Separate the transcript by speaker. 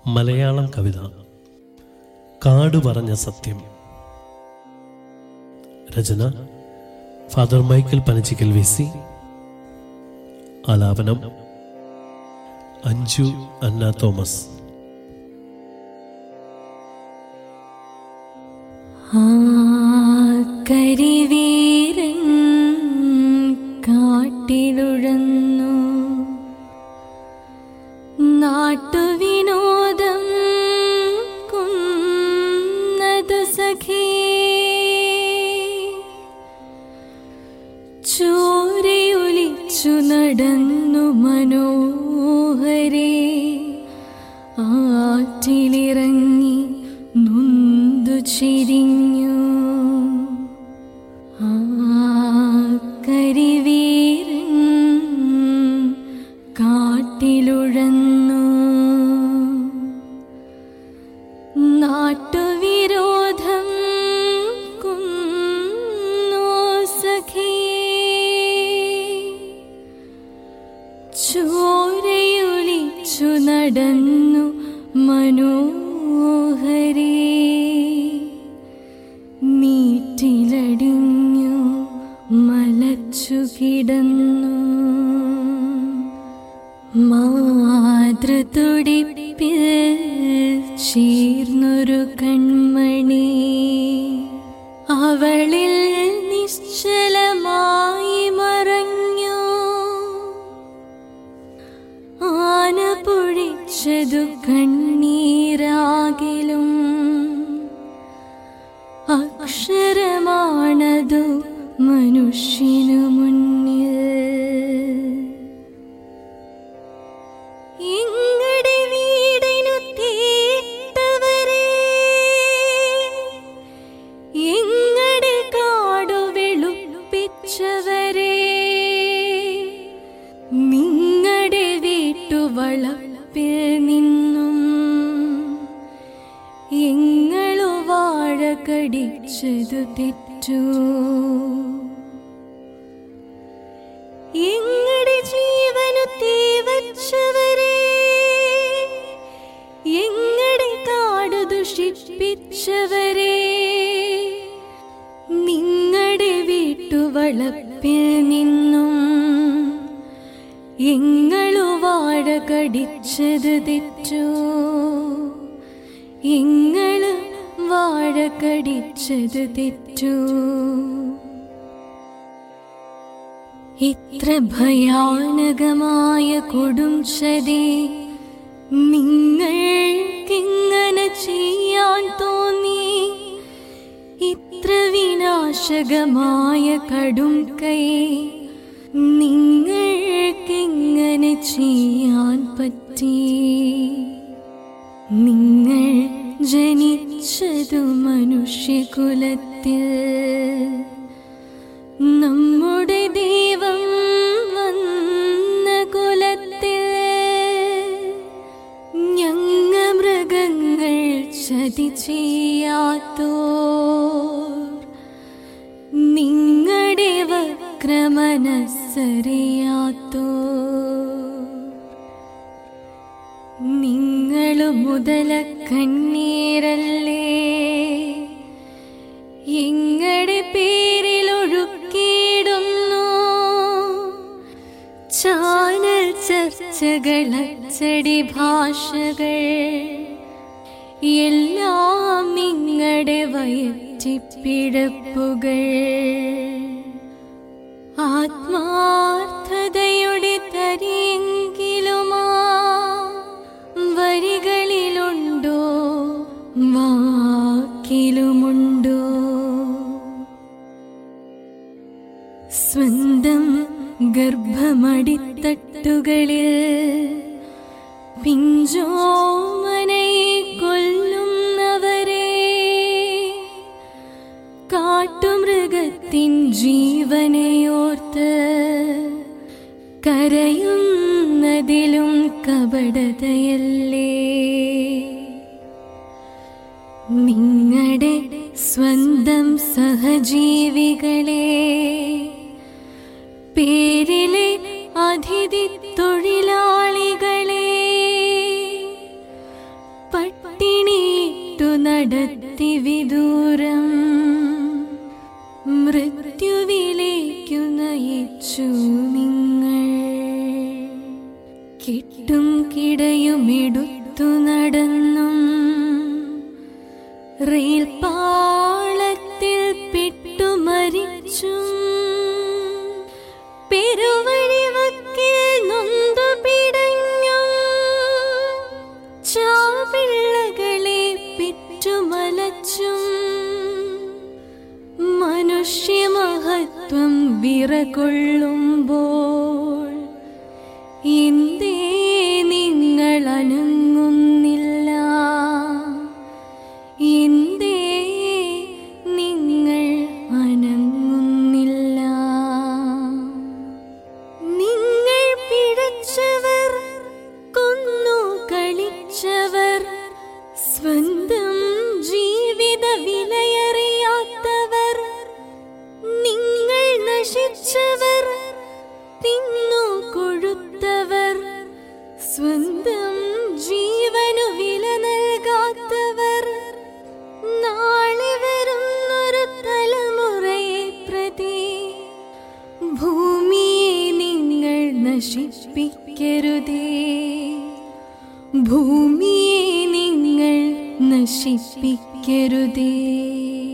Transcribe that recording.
Speaker 1: മലയാളം കവിത കാട് പറഞ്ഞ സത്യം രചന father Michael Panachikkal V C ആലാപനം അഞ്ജു അന്ന തോമസ്
Speaker 2: ആ കരിവീരൻ കാട്ടിലുഴന്നു നാട്ടുവിനോദം കുന്നതു സഖേ ചോരയൊലിച്ചു നടന്നു മനോഹരേ ആറ്റിലിറങ്ങി നൊന്തു ചിരിഞ്ഞു ആ കരിവീരൻ കാട്ടിലുഴന്നു നാട്ടുവിരോധം കുന്നോ സഖേ ചോരയൊലിച്ചു നടന്നു മനോഹരേ നീറ്റിലടിഞ്ഞു മലച്ചു കിടന്നു മാതൃതുടിപ്പിൽ ചേർന്നൊരു കൺമണി അവളിൽ നിശ്ചലമായി മറഞ്ഞു ആന പൊഴിച്ചതു കണ്ണീരാകിലും അക്ഷരമാണതു മനുഷ്യനു മുന്നിൽ ഇങ്ങടെ വീടിനു തീട്ടവരെ ഇങ്ങടെ കാടു വെളുപ്പിച്ചവരെ നിങ്ങടെ വീട്ടുവളപ്പിൽ നിന്നും എങ്ങളു വാഴ കടിച്ചതു തെറ്റു എങ്ങടെ ജീവനു തീവച്ചവരെ എങ്ങടെ കാടു ദുഷിപ്പിച്ചവരെ നിങ്ങടെ വീട്ടുവളപ്പിൽ നിന്നും എങ്ങളു വാഴ കടിച്ചത് തെറ്റു എങ്ങള് വാഴ കടിച്ചത് തെറ്റു ഇത്ര ഭയാനകമായ കൊടും ചതി നിങ്ങൾക്കിങ്ങനെ ചെയ്യാൻ തോന്നി ഇത്ര വിനാശകമായ കടും കൈ നിങ്ങൾക്കിങ്ങനെ ചെയ്യാൻ പറ്റി നിങ്ങൾ ജനിച്ചതു മനുഷ്യകുലത്തിൽ നമ്മുടെ ദൈവം വന്ന കുലത്തിൽ ഞങ്ങ മൃഗങ്ങൾ ചതി ചെയ്യാത്തോർ നിങ്ങളുടെ വക്രമനസ്സറിയാത്തോർ നിങ്ങളു മുതല കണ്ണീരല്ലേ എങ്ങടെ പേരിൽ ഒഴുക്കിയിടുന്നു ചാനൽ ചർച്ചകൾ അച്ചടി ഭാഷകൾ എല്ലാം നിങ്ങളുടെ വയറ്റിപ്പിഴപ്പുകൾ ആത്മാർത്ഥതയുടെ തരിയെങ്കിലുമാ വരികളിലുണ്ടോ വാക്കിലുമുണ്ടോ സ്വന്തം ഗർഭമടിത്തട്ടുകളിൽ പിഞ്ചോമനയെ കൊല്ലുന്നവരെ കാട്ടുമൃഗത്തിൻ ജീവനെയോർത്ത് കരയുന്നതിലും കപടതയല്ലേ നിങ്ങളുടെ സ്വന്തം സഹജീവികളെ പേരിലെ അതിഥി തൊഴിലാളികളെ നടത്തി വിദൂരം മൃത്യുവിലേക്കു നയിച്ചു നിങ്ങൾ കിട്ടും കിടയുമെടുത്തു നടന്നും റെയിൽ പാളത്തിൽ പെട്ടുമരിച്ചും പെരുവഴിവക്കിൽ നൊന്തു പിടഞ്ഞും ചാവിള്ളകളെ പെറ്റുമലച്ചും മനുഷ്യമഹത്വം വിറകൊള്ളുമ്പോൾ എന്തേ നിങ്ങൾ അനങ്ങുന്നില്ല എന്തേ നിങ്ങൾ അനങ്ങുന്നില്ല നിങ്ങൾ പിഴച്ചവർ കൊന്നു കളിച്ചവർ സ്വന്തം ജീവിത വിലയറിയാത്തവർ നിങ്ങൾ നശിച്ചവർ തിന്നു കൊഴുത്തവർ സ്വന്തം ജീവനു വില നൽകാത്തവർ നാളെ വരുന്നൊരു തലമുറയെ പ്രതി ഭൂമിയെ നിങ്ങൾ നശിപ്പിക്കരുതേ ഭൂമിയെ നിങ്ങൾ നശിപ്പിക്കരുതേ